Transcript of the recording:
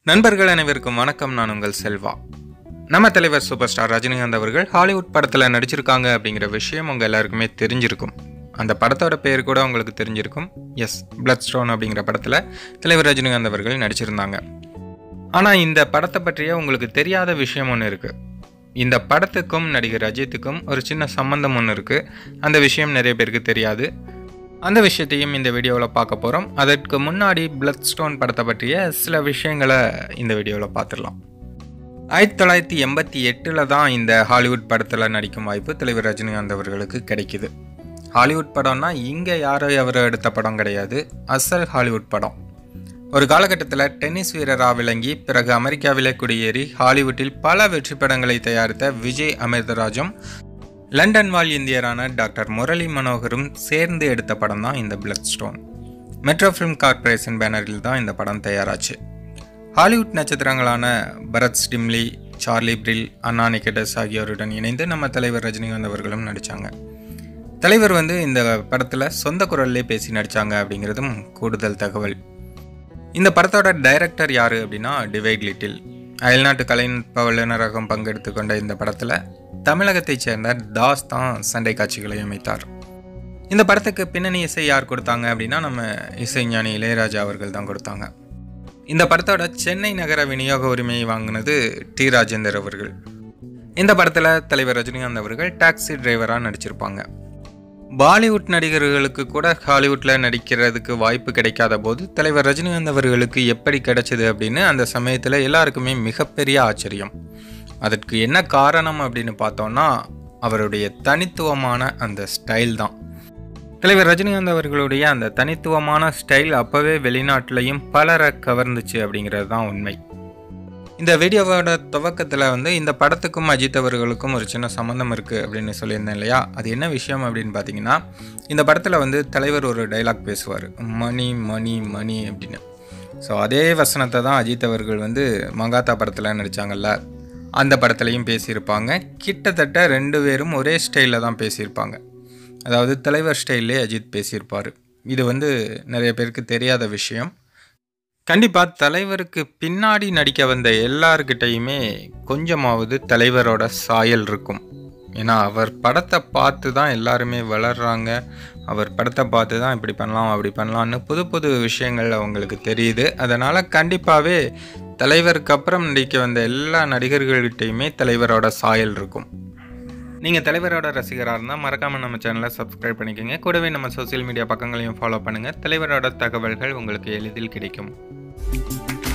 நண்பர்கள் அனைவருக்கும் வணக்கம் நான் உங்கள் செல்வா நம்ம தலைவர் சூப்பர் ஸ்டார் ரஜினிகாந்த் அவர்கள் ஹாலிவுட் படத்தில் நடிச்சிருக்காங்க அப்படிங்கிற விஷயம் உங்கள் எல்லாருக்குமே தெரிஞ்சிருக்கும் அந்த படத்தோட பேர் கூட உங்களுக்கு தெரிஞ்சிருக்கும் எஸ் பிளட் ஸ்டோன் அப்படிங்கிற படத்தில் தலைவர் ரஜினிகாந்த் அவர்கள் நடிச்சிருந்தாங்க ஆனால் இந்த படத்தை பற்றிய உங்களுக்கு தெரியாத விஷயம் ஒன்று இருக்குது இந்த படத்துக்கும் நடிகர் அஜித்துக்கும் ஒரு சின்ன சம்பந்தம் ஒன்று இருக்குது அந்த விஷயம் நிறைய பேருக்கு தெரியாது அந்த விஷயத்தையும் இந்த வீடியோவில் பார்க்க போகிறோம் அதற்கு முன்னாடி பிளட் ஸ்டோன் படத்தை பற்றிய சில விஷயங்களை இந்த வீடியோவில் பார்த்துடலாம் ஆயிரத்தி தொள்ளாயிரத்தி எண்பத்தி எட்டில் தான் இந்த ஹாலிவுட் படத்தில் நடிக்கும் வாய்ப்பு தலைவர் ரஜினிகாந்த் அவர்களுக்கு கிடைக்குது ஹாலிவுட் படம்னா இங்கே யாரோ எவரோ எடுத்த படம் கிடையாது அசல் ஹாலிவுட் படம் ஒரு காலகட்டத்தில் டென்னிஸ் வீரராக விளங்கி பிறகு அமெரிக்காவிலே குடியேறி ஹாலிவுட்டில் பல வெற்றி படங்களை தயாரித்த விஜய் அமிர்தராஜும் லண்டன் வாழ் இந்தியரான டாக்டர் முரளி மனோகரும் சேர்ந்து எடுத்த படம் தான் இந்த Blood Stone Metro Film Corporation பேனரில் தான் இந்த படம் தயாராச்சு ஹாலிவுட் நட்சத்திரங்களான Brett Stimely Charlie Brill Anna Nicholas ஆகியோருடன் இணைந்து நம்ம தலைவர் ரஜினிகாந்த் அவர்களும் நடித்தாங்க தலைவர் வந்து இந்த படத்தில் சொந்த குரல்லே பேசி நடித்தாங்க அப்படிங்கிறதும் கூடுதல் தகவல் இந்த படத்தோட டைரக்டர் யார் அப்படின்னா டிவைட் லிட்டில் அயல்நாட்டு கலைநுட்ப வல்லுநரகம் பங்கெடுத்து கொண்ட இந்த படத்தில் தமிழகத்தைச் சேர்ந்த தாஸ் தான் சண்டை காட்சிகளை அமைத்தார் இந்த படத்துக்கு பின்னணி இசை யார் கொடுத்தாங்க அப்படின்னா நம்ம இசைஞானி இளையராஜா அவர்கள் தான் கொடுத்தாங்க இந்த படத்தோட சென்னை நகர விநியோக உரிமையை வாங்கினது டி ராஜேந்தர் அவர்கள் இந்த படத்தில் தலைவர் ரஜினிகாந்த் அவர்கள் டாக்ஸி டிரைவராக நடிச்சிருப்பாங்க பாலிவுட் நடிகர்களுக்கு கூட ஹாலிவுட்டில் நடிக்கிறதுக்கு வாய்ப்பு கிடைக்காத போது தலைவர் ரஜினிகாந்த் அவர்களுக்கு எப்படி கிடைச்சது அப்படின்னு அந்த சமயத்தில் எல்லாருக்குமே மிகப்பெரிய ஆச்சரியம் அதற்கு என்ன காரணம் அப்படின்னு பார்த்தோம்னா அவருடைய தனித்துவமான அந்த ஸ்டைல் தான் தலைவர் ரஜினிகாந்த் அவர்களுடைய அந்த தனித்துவமான ஸ்டைல் அப்போவே வெளிநாட்டிலையும் பலரை கவர்ந்துச்சு அப்படிங்கிறது தான் உண்மை இந்த வீடியோவோட துவக்கத்தில் வந்து இந்த படத்துக்கும் அஜித் அவர்களுக்கும் ஒரு சின்ன சம்மந்தம் இருக்குது அப்படின்னு சொல்லியிருந்தேன் இல்லையா அது என்ன விஷயம் அப்படின்னு பார்த்தீங்கன்னா இந்த படத்தில் வந்து தலைவர் ஒரு டைலாக் பேசுவார் மணி மணி மணி அப்படின்னு ஸோ அதே வசனத்தை தான் அஜித் அவர்கள் வந்து மங்காத்தா படத்தில் நடித்தாங்கல்ல அந்த படத்துலையும் பேசியிருப்பாங்க கிட்டத்தட்ட ரெண்டு பேரும் ஒரே ஸ்டைலில் தான் பேசியிருப்பாங்க அதாவது தலைவர் ஸ்டைல்லே அஜித் பேசியிருப்பார் இது வந்து நிறைய பேருக்கு தெரியாத விஷயம் கண்டிப்பாக தலைவருக்கு பின்னாடி நடிக்க வந்த எல்லார்கிட்டையுமே கொஞ்சமாவது தலைவரோட சாயல் இருக்கும் ஏன்னா அவர் படத்தை பார்த்து தான் எல்லாருமே வளர்கிறாங்க அவர் படத்தை பார்த்து தான் இப்படி பண்ணலாம் அப்படி பண்ணலான்னு புது புது விஷயங்கள் அவங்களுக்கு தெரியுது அதனால் கண்டிப்பாகவே தலைவருக்கு அப்புறம் நடிக்க வந்த எல்லா நடிகர்கள்கிட்டையுமே தலைவரோட சாயல் இருக்கும் நீங்கள் தலைவரோட ரசிகராக இருந்தால் மறக்காமல் நம்ம சேனலை சப்ஸ்கிரைப் பண்ணிக்கோங்க கூடவே நம்ம சோஷியல் மீடியா பக்கங்களையும் ஃபாலோ பண்ணுங்கள் தலைவரோட தகவல்கள் உங்களுக்கு எளிதில் கிடைக்கும்